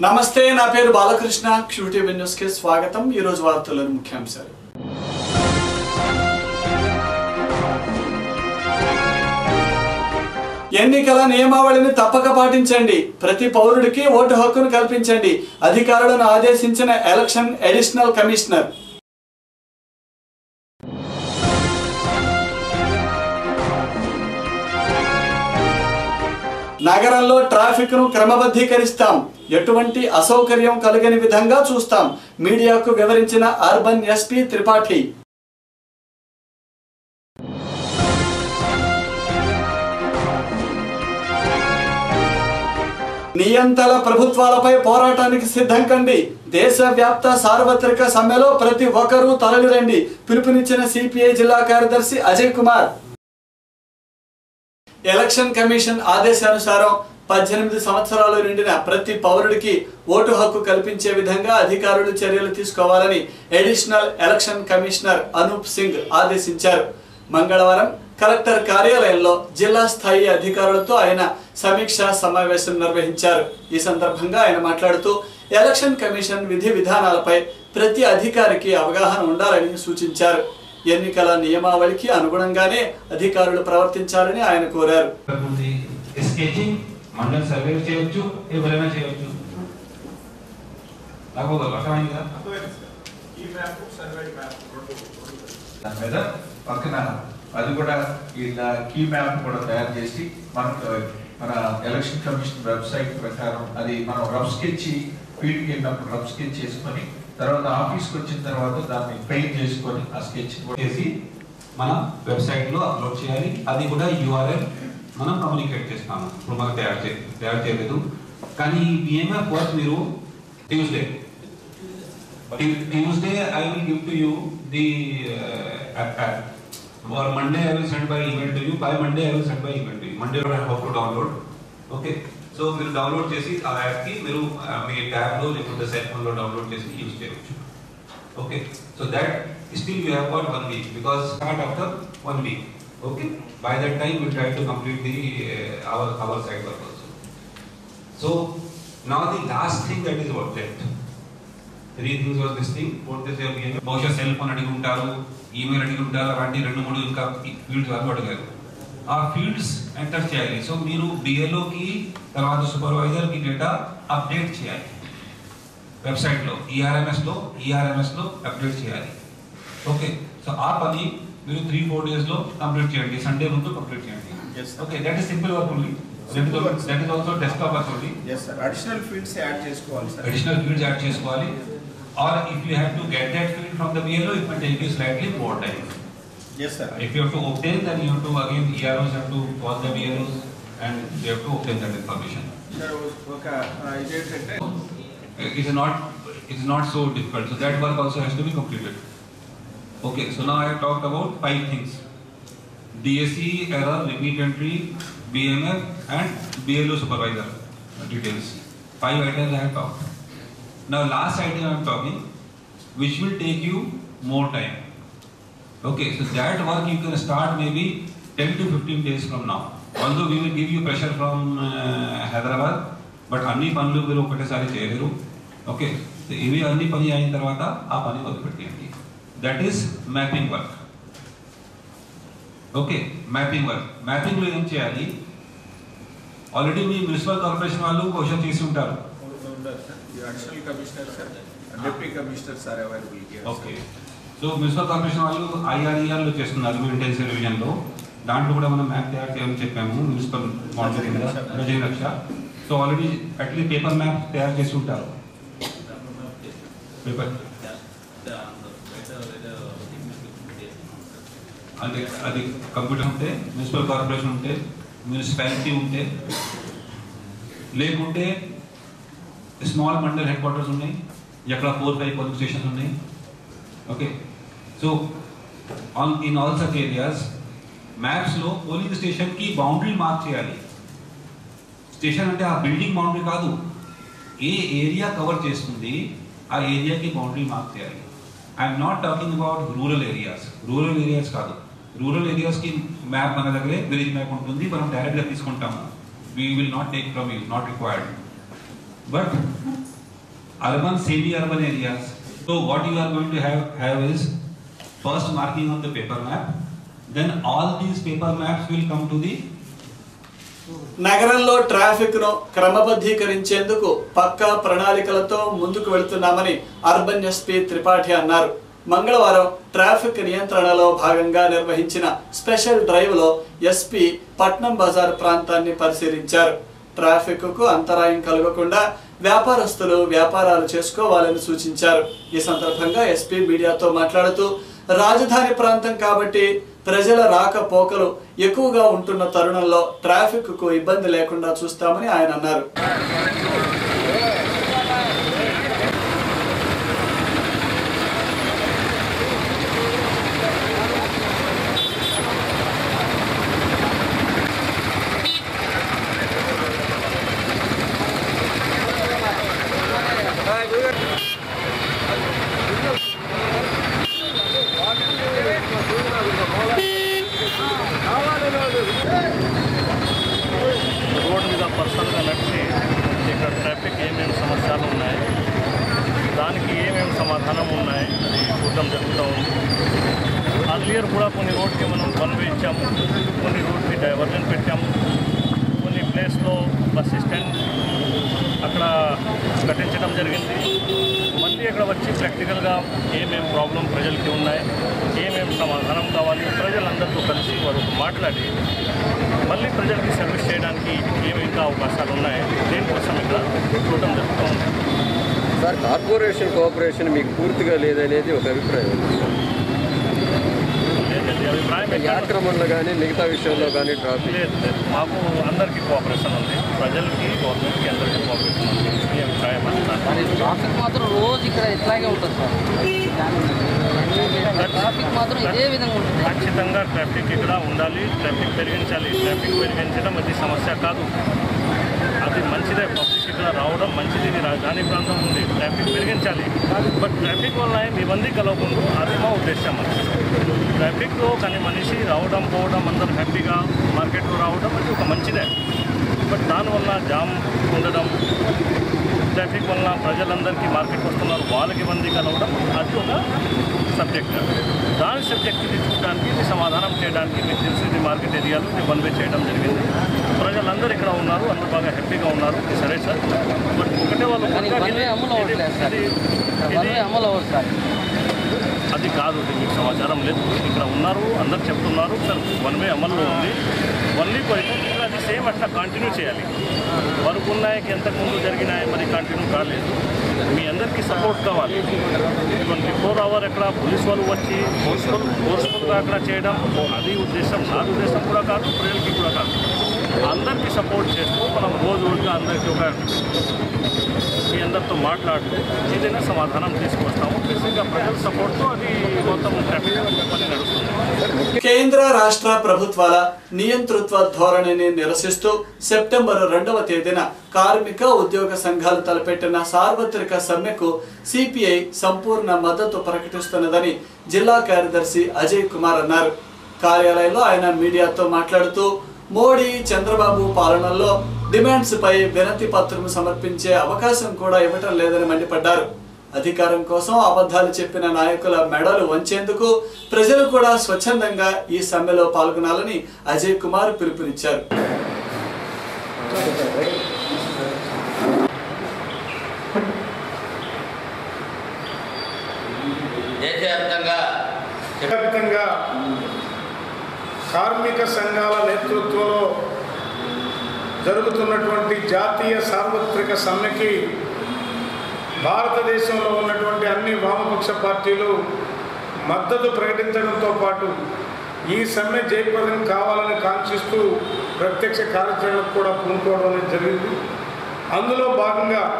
నమస్తే నా పేరు బాలకృష్ణ క్యూటీవీ న్యూస్ కి స్వాగతం ఈ రోజు వార్తల్లోని ముఖ్యాంశాలు ఎన్నికల నియమావళిని తప్పక పాటించండి ప్రతి పౌరుడికి ఓటు హక్కును కల్పించండి అధికారులను ఆదేశించిన ఎలక్షన్ అడిషనల్ కమిషనర్ నగరంలో ట్రాఫిక్ ను క్రమబద్ధీకరిస్తాం ఎటువంటి అసౌకర్యం కలగని విధంగా చూస్తాం మీడియాకు వివరించిన అర్బన్ ఎస్పీ త్రిపాఠి నియంతల ప్రభుత్వాలపై పోరాటానికి సిద్ధం కండి దేశవ్యాప్త సార్వత్రిక సమ్మెలో ప్రతి ఒక్కరూ తరలిరండి పిలుపునిచ్చిన సిపిఐ జిల్లా కార్యదర్శి అజయ్ కుమార్ ఎలక్షన్ కమిషన్ ఆదేశానుసారం పద్దెనిమిది సంవత్సరాలు నిండిన ప్రతి పౌరుడికి ఓటు హక్కు కల్పించే విధంగా అధికారులు చర్యలు తీసుకోవాలని additional election commissioner Anoop Singh ఆదేశించారు మంగళవారం కలెక్టర్ కార్యాలయంలో జిల్లా స్థాయి అధికారులతో ఆయన సమీక్షా సమావేశం నిర్వహించారు ఈ సందర్భంగా ఆయన మాట్లాడుతూ ఎలక్షన్ కమిషన్ విధి విధానాలపై ప్రతి అధికారికి అవగాహన ఉండాలని సూచించారు ఎన్నికల నియమావళికి అనుగుణంగానే అధికారులు ప్రవర్తించాలని ఆయన కోరారు ఉంది స్కెచింగ్ మండల్ సర్వే చేయొచ్చు ఎవరైనా చేయొచ్చు నాకు అర్థమైందా దాని మీద పక్కన అది కూడా ఇలా కీ మ్యాప్ కూడా తయారు చేసి మనకు మన ఎలక్షన్ కమిషన్ వెబ్సైట్ ప్రకారం అది మనం రఫ్ స్కెచ్ ఫీల్డ్కి వెళ్ళినప్పుడు రఫ్ స్కెచ్ చేసుకొని తర్వాత ఆఫీస్కి వచ్చిన తర్వాత దాన్ని పెయింట్ చేసుకొని ఆ స్కెచ్ చేసి మన వెబ్సైట్ లో అప్లోడ్ చేయాలి అది కూడా యూఆర్ఎల్ మనం కమ్యూనికేట్ చేస్తాము ఇప్పుడు మనం తయారు చే తయారు చేయలేదు కానీ ఈ బిఎంఎఫ్ వర్క్ మీరు Tuesday Tuesday I will give to you the or Monday I will send by email to you. By Monday I will send by email to you. Monday I have to download. Okay so మీరు download చేసి ఆ యాప్కి మీరు ఆ, మీ ట్యాబ్లో లేకపోతే cell ఫోన్లో download చేసి use చేయవచ్చు okay so that still you have got one week because start after one week okay by that time will try to complete the our our side work also so నా the last thing that is object three things was this thing fourth is బహుశా cell phone అడిగి ఉంటారు email అడిగి ఉంటారు అలాంటి రెండు మూడు ఇంకా ఫీల్డ్స్ వాళ్ళు అడిగారు ఆ ఫీల్డ్స్ ఎంటర్ చేయాలి సో మీరు బిఎల్ఓకి తర్వాత సూపర్వైజర్కి డేటా అప్డేట్ చేయాలి వెబ్సైట్లో ఈఆర్ఎంఎస్లో ఈఆర్ఎంఎస్లో అప్డేట్ చేయాలి ఓకే సో ఆ పని మీరు త్రీ ఫోర్ డేస్లో కంప్లీట్ చేయండి సండే ముందు కంప్లీట్ చేయండి Yes, sir. Okay that is simple work only that is also desktop work only yes sir additional fields add చేసుకోవాలి సార్ additional fields add చేసుకోవాలి or if you have to get that field from the BLO it may take you slightly more time yes sir if you have to obtain then you have to again EROs have to call the BLOs and they have to obtain that information sir ఒక ఆ, ఇదేంటంటే it is not it is not so difficult so that work also has to be completed okay so now I have talked about five things DSE error repeat entry BMF and BLO supervisor details five items I have talked now last item I am talking which will take you more time okay so that work you can start maybe 10 to 15 days from now although we will give you pressure from uh, Hyderabad but అన్ని పనులు మీరు ఒకటేసారి చేయలేరు okay ఇవి అన్ని పని అయిన తర్వాత ఆ పని వదిలిపెట్టేయండి that is mapping work okay mapping work మ్యాపింగ్లో ఏం చేయాలి ఆల్రెడీ మీ మున్సిపల్ కార్పొరేషన్ వాళ్ళు క్వశ్చన్ చేసి ఉంటారు ఉన్నారు సార్ ఈ additional commissioner sir deputy commissioner sir available okay so municipal corporation వాళ్ళు ఐఆర్ఈఆర్లో చేస్తున్నారు మీ ఇంటెన్సివ్ రివిజన్లో దాంట్లో కూడా మనం మ్యాప్ తయారు చేయమని చెప్పాము మున్సిపల్ మోడల్ కింద రజనీ రక్ష so already at least paper map తయారు చేసి ఉంటారు పేపర్ అంటే అది కంప్యూటర్ ఉంటే మున్సిపల్ కార్పొరేషన్ ఉంటే మున్సిపాలిటీ ఉంటే లేకుంటే స్మాల్ మండల్ హెడ్ క్వార్టర్స్ ఉన్నాయి ఎక్కడ ఫోర్ ఫైవ్ పోలింగ్ స్టేషన్స్ ఉన్నాయి okay so on in all such areas మ్యాప్స్లో పోలింగ్ స్టేషన్కి బౌండరీ మార్క్ చేయాలి స్టేషన్ అంటే ఆ బిల్డింగ్ బౌండరీ కాదు ఏ ఏరియా కవర్ చేస్తుంది ఆ ఏరియాకి బౌండరీ మార్క్ చేయాలి I'm not talking about rural areas rural areas కాదు రూరల్ ఏరియాస్కి మ్యాప్ మన దగ్గరే విలేజ్ మ్యాప్ ఉంటుంది మనం డైరెక్ట్గా తీసుకుంటాము we will not take from you not required but urban, semi-urban areas. So what you are going to have, have is first marking on the paper map, then all these paper maps will come to the నగరంలో traffic ను క్రమబద్ధీకరించేందుకు పక్కా ప్రణాళికలతో ముందుకు వెళుతున్నామని urban SP Tripathi అన్నారు మంగళవారం traffic నియంత్రణలో భాగంగా నిర్వహించిన special drive లో ఎస్పీ పట్నం బజార్ ప్రాంతాన్ని పరిశీలించారు ట్రాఫిక్ కు అంతరాయం కలగకుండా వ్యాపారస్తులు వ్యాపారాలు చేసుకోవాలని సూచించారు ఈ సందర్భంగా ఎస్పీ మీడియాతో మాట్లాడుతూ రాజధాని ప్రాంతం కాబట్టి ప్రజల రాకపోకలు ఎక్కువగా ఉంటున్న తరుణంలో ట్రాఫిక్ కు ఇబ్బంది లేకుండా చూస్తామని ఆయన అన్నారు రోడ్డు మీద పర్సనల్గా నడిచి ఇక్కడ ట్రాఫిక్ ఏమేమి సమస్యలు ఉన్నాయి దానికి ఏమేమి సమాధానం ఉన్నాయి అది చూడడం జరుగుతూ ఉంది అర్లియర్ కూడా కొన్ని రోడ్కి మనం వన్ వే ఇచ్చాము కొన్ని రోడ్కి డైవర్జన్ పెట్టాము కొన్ని ప్లేస్లో బస్ స్టాండ్ అక్కడ కట్టించడం జరిగింది మళ్ళీ ఇక్కడ వచ్చి ప్రాక్టికల్గా ఏమేం ప్రాబ్లం ప్రజలకి ఉన్నాయి ఏమేమి సమాధానం కావాలి ప్రజలందరితో కలిసి వారు మాట్లాడి మళ్ళీ ప్రజలకి సర్వీస్ చేయడానికి ఏమి ఇంకా అవకాశాలు ఉన్నాయి దేనికోసం ఇక్కడ చూడటం జరుగుతూ ఉంది సార్ కార్పొరేషన్ కోఆపరేషన్ మీకు పూర్తిగా లేదనేది ఒక అభిప్రాయం లేదండి అభిప్రాయం ఈ ఎక్కడ- ఆక్రమణలు కానీ మిగతా విషయంలో కానీ ట్రాఫిక్ లేదు లేదు మాకు అందరికీ కోఆపరేషన్ ఉంది ప్రజలకి గవర్నమెంట్కి అందరికీ కోఆపరేషన్ ఉంది మీ అభిప్రాయం అంటున్నాను కానీ ట్రాఫిక్ మాత్రం రోజు ఇక్కడ ఇట్లాగే ఉంటుంది సార్ ట్రాఫిక్ మాత్రం ఇదే విధంగా ఉంటుంది ఖచ్చితంగా ట్రాఫిక్ ఇక్కడ ఉండాలి ట్రాఫిక్ పెరిగించాలి ట్రాఫిక్ పెరిగించడం అది సమస్య కాదు అది మంచిదే పబ్లిక్ ఇక్కడ రావడం మంచిది ఇది రాజధాని ప్రాంతం ఉంది ట్రాఫిక్ పెరిగించాలి బట్ ట్రాఫిక్ వల్ల ఏం ఇబ్బంది కలగకుండా అది మా ఉద్దేశం ట్రాఫిక్లో కానీ మనిషి రావడం పోవడం అందరూ హ్యాపీగా మార్కెట్లో రావడం అది ఒక మంచిదే బట్ దానివల్ల జామ్ ఉండడం ట్రాఫిక్ వల్ల ప్రజలందరికీ మార్కెట్ వస్తున్నారు వాళ్ళకి ఇబ్బంది కలవడం అది ఒక సబ్జెక్ట్ దాని సబ్జెక్ట్ ఇది చూడడానికి ఇది సమాధానం చేయడానికి మీకు తెలిసి ఇది మార్కెట్ ఏరియాలో ఇది వన్ వే చేయడం జరిగింది ప్రజలందరూ ఇక్కడ ఉన్నారు అందరూ బాగా హ్యాపీగా ఉన్నారు సరే సార్ బట్ ఒకటే వాళ్ళు కానీ వన్ వే అమలు అవ్వట్లేదు సార్ ఇది- వన్ వే ఇది- అమలు అవ్వదు సార్ అది కాదు ఇది మీకు సమాచారం లేదు ఇక్కడ ఉన్నారు అందరు చెప్తున్నారు సార్ వన్ వే అమల్లో ఉంది ఓన్లీ పోయితే ఇక్కడ అది సేమ్ అట్లా కంటిన్యూ చేయాలి వరకు ఉన్నాయి ఎంతకుముందు జరిగినాయి మరి కంటిన్యూ కాలేదు మీ అందరికీ సపోర్ట్ కావాలి ట్వంటీ ఫోర్ అవర్ ఎక్కడ పోలీస్ వాళ్ళు వచ్చి ఫోర్స్ఫుల్ ఫోర్స్ఫుల్గా అక్కడ చేయడం అది ఉద్దేశం నా ఉద్దేశం కూడా కాదు ప్రజలకి కూడా కాదు అందరికీ సపోర్ట్ చేస్తూ మనం రోజు రోజుగా అందరికీ ఒక మీ అందరితో మాట్లాడుతూ ఏదైనా సమాధానం తీసుకొస్తాము బేసిక్గా ప్రజల సపోర్ట్తో అది మొత్తం ట్రాఫిక్ పని నడుస్తుంది కేంద్ర రాష్ట్ర ప్రభుత్వాల నియంతృత్వ ధోరణిని నిరసిస్తూ సెప్టెంబర్ రెండవ తేదీన కార్మిక ఉద్యోగ సంఘాలు తలపెట్టిన సార్వత్రిక సమ్మెకు సిపిఐ సంపూర్ణ మద్దతు ప్రకటిస్తున్నదని జిల్లా కార్యదర్శి అజయ్ కుమార్ అన్నారు కార్యాలయంలో ఆయన మీడియాతో మాట్లాడుతూ మోడీ చంద్రబాబు పాలనలో డిమాండ్స్ పై వినతి పత్రం సమర్పించే అవకాశం కూడా ఇవ్వటం లేదని మండిపడ్డారు అధికారం కోసం అబద్ధాలు చెప్పిన నాయకుల మెడలు వంచేందుకు ప్రజలు కూడా స్వచ్ఛందంగా ఈ సమ్మెలో పాల్గొనాలని అజయ్ కుమార్ పిలుపునిచ్చారు దేశవ్యాప్తంగా వ్యాప్తంగా కార్మిక సంఘాల నేతృత్వంలో జరుగుతున్నటువంటి జాతీయ సార్వత్రిక సమ్మెకి భారతదేశంలో ఉన్నటువంటి అన్ని వామపక్ష పార్టీలు మద్దతు ప్రకటించడంతో పాటు ఈ సమ్మె జయప్రదం కావాలని కాంక్షిస్తూ ప్రత్యక్ష కార్యాచరణకు కూడా పూనుకోవడం అనేది జరిగింది అందులో భాగంగా